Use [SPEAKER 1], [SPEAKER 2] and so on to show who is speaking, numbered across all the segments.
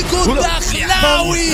[SPEAKER 1] اسكت دخلاوي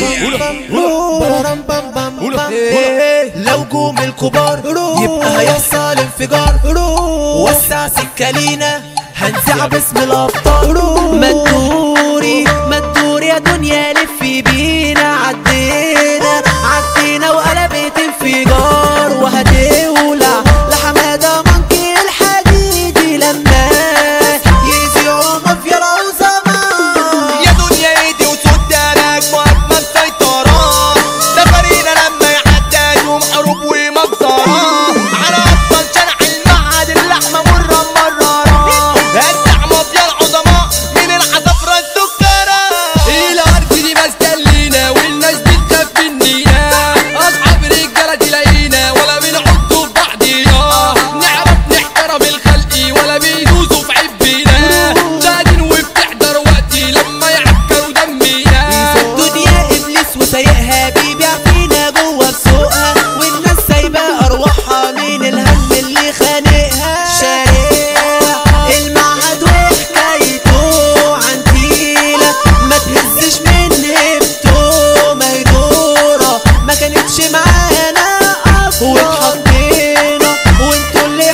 [SPEAKER 2] لو جوم الكبار يبقى هيحصل انفجار وسع سكة لينا هنزع باسم الابطال ما تدوري ما تدوري يا دنيا لفي بينا عدينا عدينا وقلبت انفجار وهتولع لحمادة منكي الحديدي لما يذيعوا مافيا العظماء
[SPEAKER 3] يا دنيا ايدي وسود انا اجمل سيطرة ده فريقنا لما يحددوا حروب ومجزرة على اطفال شارع المعهد اللحمة مرة مرة الدعم مافيا العظماء من العصافرة السكرة
[SPEAKER 1] الارض دي مستلينا والناس بتخاف مننا اصحاب رجاله تلاقينا ولا بنحطوا في بعضينا نعرف نحترم الخلق ولا بيدوسوا في عبنا قاعدين وبتحضر وقتي لما يعكروا دمنا
[SPEAKER 2] الدنيا ابليس وسايقها بيبيع فينا جوه بسوقها والناس سايبه ارواحها من الهم اللي خانقها شارع المعهد وحكايته عن تيلة ما تهزش من هبته مهدورة ما كانتش معانا أب واتحطينا وانتوا اللي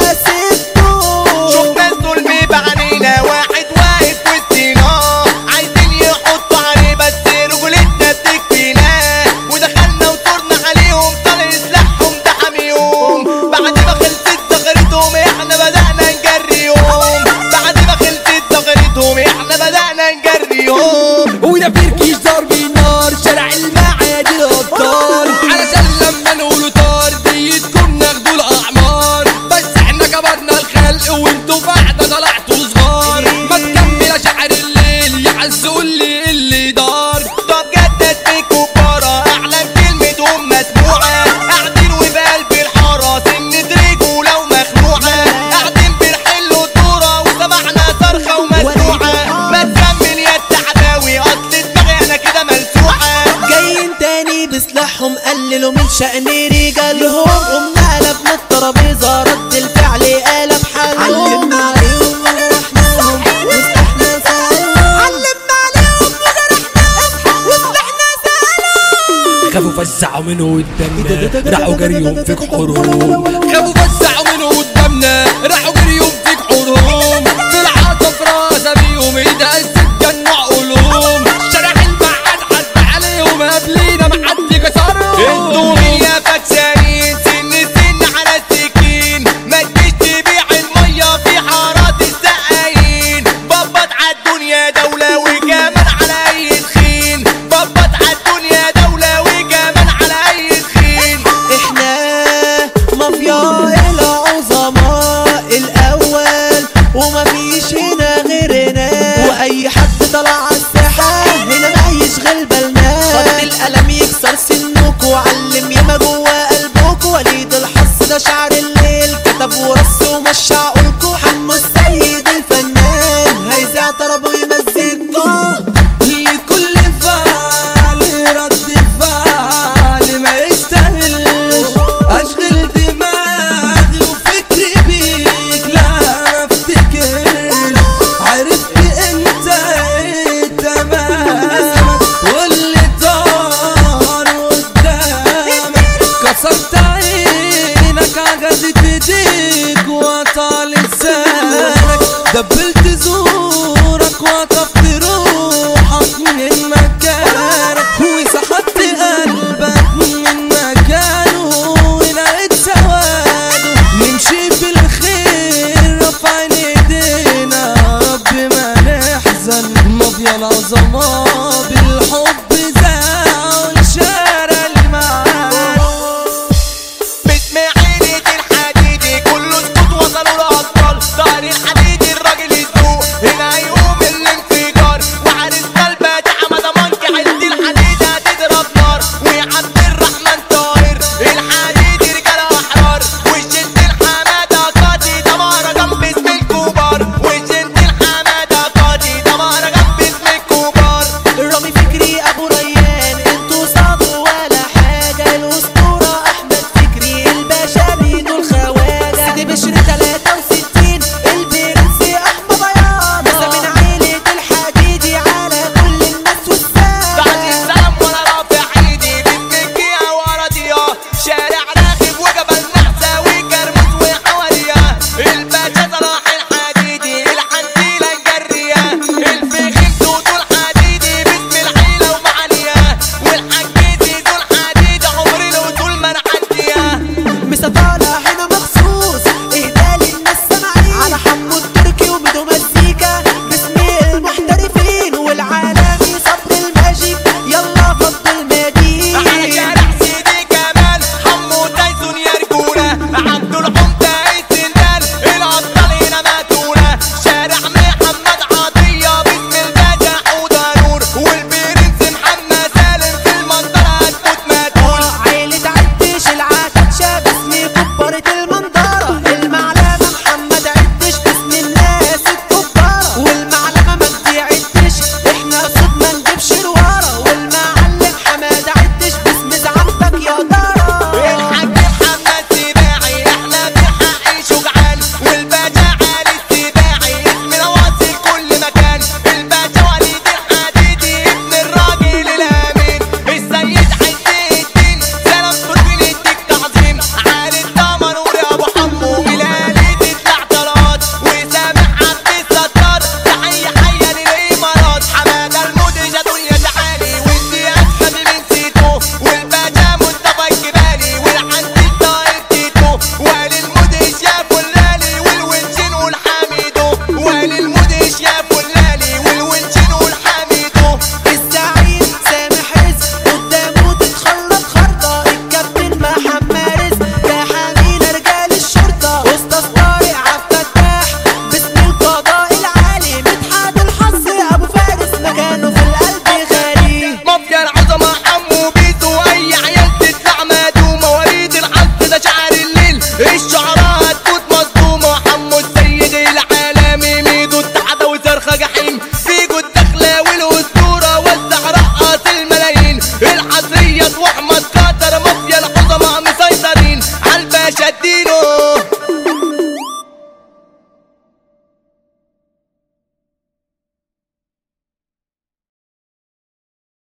[SPEAKER 2] حاسبتوا
[SPEAKER 3] شفنا الظلم بعينينا واحد واقف وسطينا عايزين يحطوا عليه بس رجولتنا بتكفينا ودخلنا وصرنا عليهم طلع سلاحهم ده حميهم بعد ما خلصت ثغرتهم احنا بدأنا نجريهم بعد ما خلصت ثغرتهم احنا بدأنا نجريهم
[SPEAKER 1] وده فركيش ضرب النار شارع المعاد الابطال علشان لما نقولوا طار بيدكم ناخدوا الاعمار بس احنا كبرنا الخلق وانتوا بعد طلعتوا صغار ما تكمل شعر الليل يعز اللي اللي دار
[SPEAKER 3] طب جدد بيكوا كبارة اعلن كلمتهم مسموعة قاعدين وبقلب الحارة سنة رجولة ومخنوعة قاعدين بنحلوا الدورة وسمعنا صرخة ومسموعة ما تكمل يا التعباوي اصل دماغي انا كده ملسوعة
[SPEAKER 2] جايين تاني بسلاحهم قللوا من شأن رجالهم قمنا قلبنا الترابيزة رد الفعل قلب حالهم علمنا عليهم وجرحناهم وسلاحنا سالهم علمنا عليهم وجرحناهم وسلاحنا سالهم
[SPEAKER 1] خافوا فزعوا منه قدامنا راحوا جريهم فيك حروب خافوا فزعوا منه قدامنا راحوا جريهم فيك حروب في العاطف راس بيهم يتأسف جنوا عقولهم شارع المعاد عدى عليهم قبلينا محد كسرهم
[SPEAKER 3] انتوا يا فكسانين سن سن على السكين ما تجيش تبيع المية في حارات السقايين ببط عالدنيا دولة وكمان على اي تخين ببط عالدنيا دولة وكمان على اي تخين
[SPEAKER 2] احنا مافيا العظماء الاول ومفيش هنا غيرنا واي حد طلع على الساحه هنا ما يشغل بالنا خط القلم يكسر سنكوا علم ياما جوا قلبكوا وليد الحظ ده شعر الليل كتب ورص ومشى عقولكوا حمو السيد الفنان هيذيع طرب ويمزجكوا
[SPEAKER 1] لكل فعل رد فعل ما يستاهلش اشغل دماغي وفكري بيك لا ما افتكرش عرفت انت ايه تمامك واللي طار قدامك كسرت عينك عجزت ايديك وقطع لسانك دبلت زورك وقفت روحك من مكانك وسحبت قلبك من مكانه ولقيت سواده نمشي في الخير رفعين ايدينا رب ما نحزن مافيا العظماء بالحب زاعوا الشارع المعاد
[SPEAKER 3] باسم عينة الحديدي كله سكوت وصلوا لأطفال ظهر الحديدي الراجل يسوق هنا هيقوم الانفجار وعارف قلبه ده حمادة منكي عز الحديد هتضرب نار وعبد الرحمن طاهر الحديدي رجالة أحرار وشد الحمادة قاضي ده مهرجان باسم الكبار وشد الحمادة قاضي ده مهرجان باسم الكبار
[SPEAKER 2] رامي فكري ابو
[SPEAKER 3] الشعراء